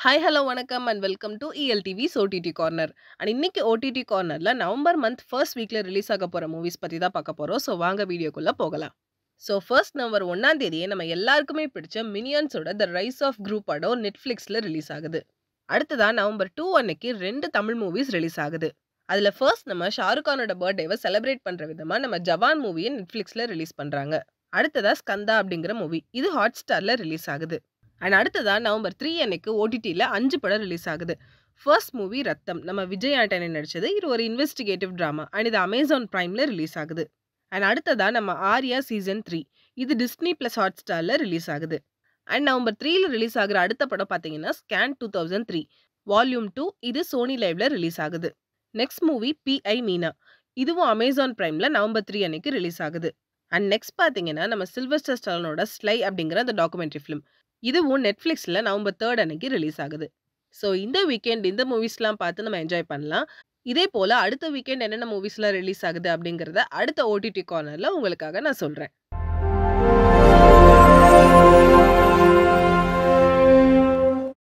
Hi, hello, வணக்கம் and welcome to ELTV's OTT corner. And இன்னைக்கு OTT கார்னர்ல November month first வீக்ல release ஆக போற மூவிஸ் பத்தி தான் பார்க்க போறோம். ஸோ வாங்க வீடியோக்குள்ள போகலாம். ஸோ ஃபர்ஸ்ட் நவம்பர் 1ஆம் தேதியே நம்ம எல்லாருக்குமே பிடிச்ச மினியன்ஸோட த ரைஸ் ஆஃப் குரூ படம் நெட்ஃப்ளிக்ஸ்ல ரிலீஸ் ஆகுது. அடுத்ததா நவம்பர் 2 அன்னைக்கு 2 தமிழ் மூவிஸ் ரிலீஸ் ஆகுது. அதுல ஃபர்ஸ்ட் நம்ம ஷாருக் கானோட பர்த்டேவ செலிப்ரேட் பண்ற விதமா நம்ம ஜவான் மூவிய நெட்ஃப்ளிக்ஸ்ல ரிலீஸ் பண்றாங்க. அடுத்ததா ஸ்கந்தா அப்படிங்கிற மூவி. இது ஹாட்ஸ்டார்ல ரிலீஸ் ஆகுது. அண்ட் அடுத்ததா நவம்பர் 3 அன்னைக்கு ஓடிடில 5 படம் ரிலீஸ் ஆகுது. ஃபர்ஸ்ட் மூவி ரத்தம். நம்ம விஜய் ஆண்டனி நடிச்சது. இது ஒரு இன்வெஸ்டிகேட்டிவ் டிராமா. அண்ட் இது அமேசான் பிரைம்ல ரிலீஸ் ஆகுது. அண்ட் அடுத்ததா நம்ம ஆர்யா சீசன் 3. இது டிஸ்னி பிளஸ் ஹாட்ஸ்டார்ல ரிலீஸ் ஆகுது. அண்ட் நவம்பர் 3ல ரிலீஸ் ஆகுற அடுத்த படம் பார்த்தீங்கன்னா ஸ்கேன் 2003 வால்யூம் 2 இது சோனி லைவ்ல ரிலீஸ் ஆகுது. Next movie P. I. Meena Amazon பிரைம்ல November 3 அன்னைக்கு ரிலீஸ் ஆகுது. அண்ட் நெக்ஸ்ட் பார்த்தீங்கன்னா நம்ம சில்வஸ்டர் ஸ்டாலோனோட ஸ்லை அப்படிங்கிற அந்த டாக்குமெண்ட்ரி ஃபிலிம். இதுவும் நெட்ஃப்ளிக்ஸ்ல நவம்பர் 3 அன்னைக்கு ரிலீஸ் ஆகுது. ஸோ இந்த வீக்கெண்ட் இந்த மூவிஸ்லாம் பார்த்து நம்ம என்ஜாய் பண்ணலாம். இதே போல அடுத்த வீக்கெண்ட் என்னென்ன மூவிஸ்லாம் ரிலீஸ் ஆகுது அப்படிங்கிறத அடுத்த ஓடிடி கார்னர்ல உங்களுக்காக நான் சொல்றேன்.